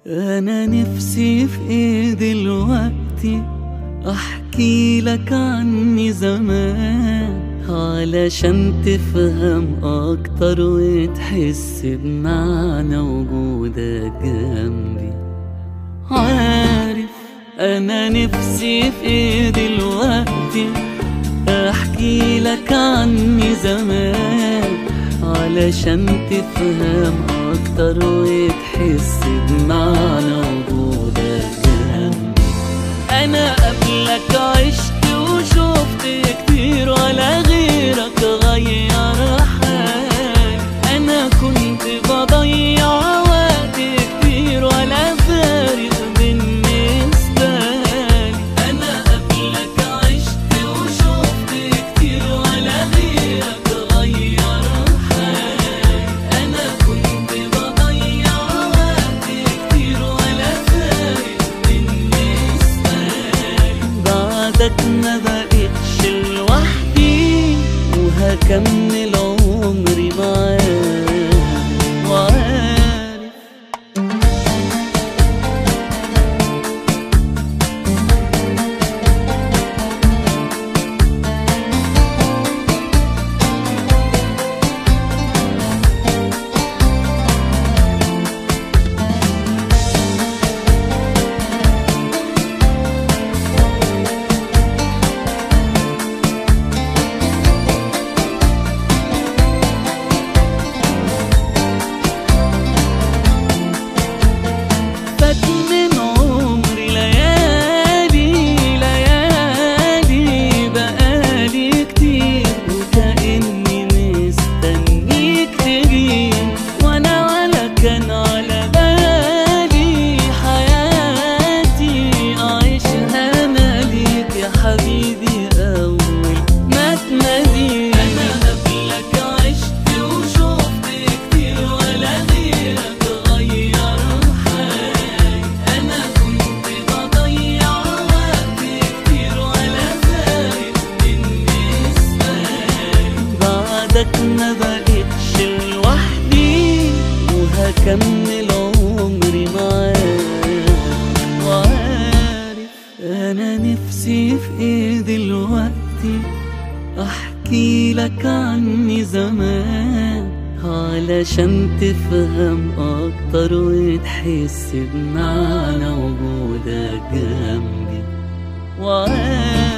أنا نفسي في إيه دلوقتي أحكي لك عني زمان علشان تفهم أكتر وتحس بمعنى وجودك جنبي عارف أنا نفسي في إيه دلوقتي أحكي لك عني زمان علشان تفهم أكتر وتحس بمعنى وجودك جنبي أنا قبلك عشت وشفت كتير ولا غيرك غير حالي أنا كنت بضيع وقت كتير ولا فارق بالنسبة لي أنا قبلك عشت وشفت كتير ولا غيرك غير حالي أنا كنت بضيع وقت كتير ولا فارق بالنسبة لي بعدك ما بقتش لوحدي وهكمل عمري معاك وعارف فات من عمري ليالي ليالي بقالي كتير وكأني مستنيك تجي وانا ولا كان على بالي حياتي اعيشها مالك يا حبيبي اول ما تناديني انا قبلك عشت وشفت كتير ولا غيرك غير حالي انا كنت بضيع وقت كتير ولا فارق بالنسبه لي بعدك ما بقتش لوحدي وهكمل عمري معاك وعارف انا نفسي في ايه دلوقتي احكي لك عني زمان علشان تفهم اكتر وتحس بمعنى وجودك جنبي وعارف